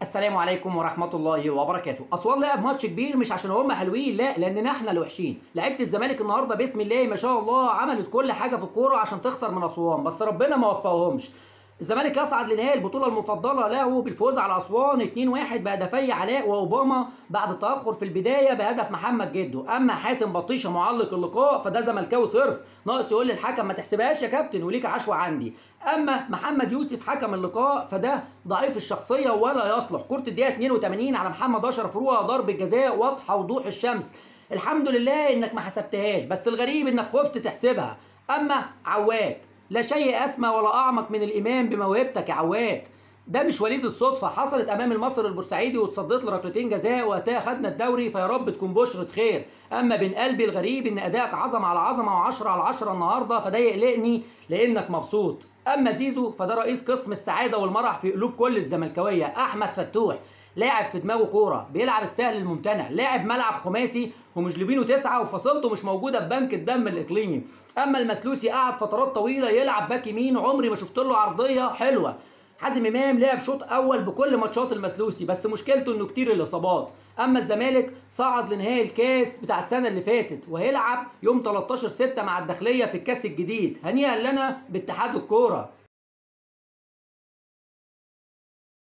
السلام عليكم ورحمة الله وبركاته، أسوان لعب ماتش كبير مش عشان هم حلوين لا لأننا احنا اللي وحشين، لعيبة الزمالك النهارده بسم الله ما شاء الله عملت كل حاجة في الكورة عشان تخسر من أسوان بس ربنا ما وفقهمش. الزمالك يصعد لنهائي البطولة المفضلة له بالفوز على أسوان 2-1 بهدفي علاء وأوباما بعد التأخر في البداية بهدف محمد جدو، أما حاتم بطيشة معلق اللقاء فده زملكاوي صرف، ناقص يقول للحكم ما تحسبهاش يا كابتن وليك عشوة عندي، أما محمد يوسف حكم اللقاء فده ضعيف الشخصية ولا يصلح، كرة الدقيقة 82 على محمد أشرف روعة ضربة جزاء واضحة وضوح الشمس، الحمد لله إنك ما حسبتهاش، بس الغريب إنك خفت تحسبها، أما عواد لا شيء اسمى ولا اعمق من الايمان بموهبتك يا عواد ده مش وليد الصدفة حصلت أمام المصري البورسعيدي وتصديت لركلتين جزاء وقتها خدنا الدوري فيا رب تكون بشرة خير أما بين قلبي الغريب إن أدائك عظمة على عظمة و10 على 10 النهاردة فده يقلقني لأنك مبسوط أما زيزو فده رئيس قسم السعادة والمرح في قلوب كل الزملكاوية أحمد فتوح لاعب في دماغه كوره بيلعب السهل الممتنع لاعب ملعب خماسي ومجلبينه تسعه وفصيلته مش موجوده في بنك الدم الاقليمي اما المسلوسي قعد فترات طويله يلعب باك يمين عمري ما شفت له عرضيه حلوه حازم امام لعب شوط اول بكل ماتشات المسلوسي بس مشكلته انه كتير الاصابات اما الزمالك صعد لنهائي الكاس بتاع السنه اللي فاتت وهيلعب يوم 13 6 مع الداخليه في الكاس الجديد هنيئا لنا باتحاد الكوره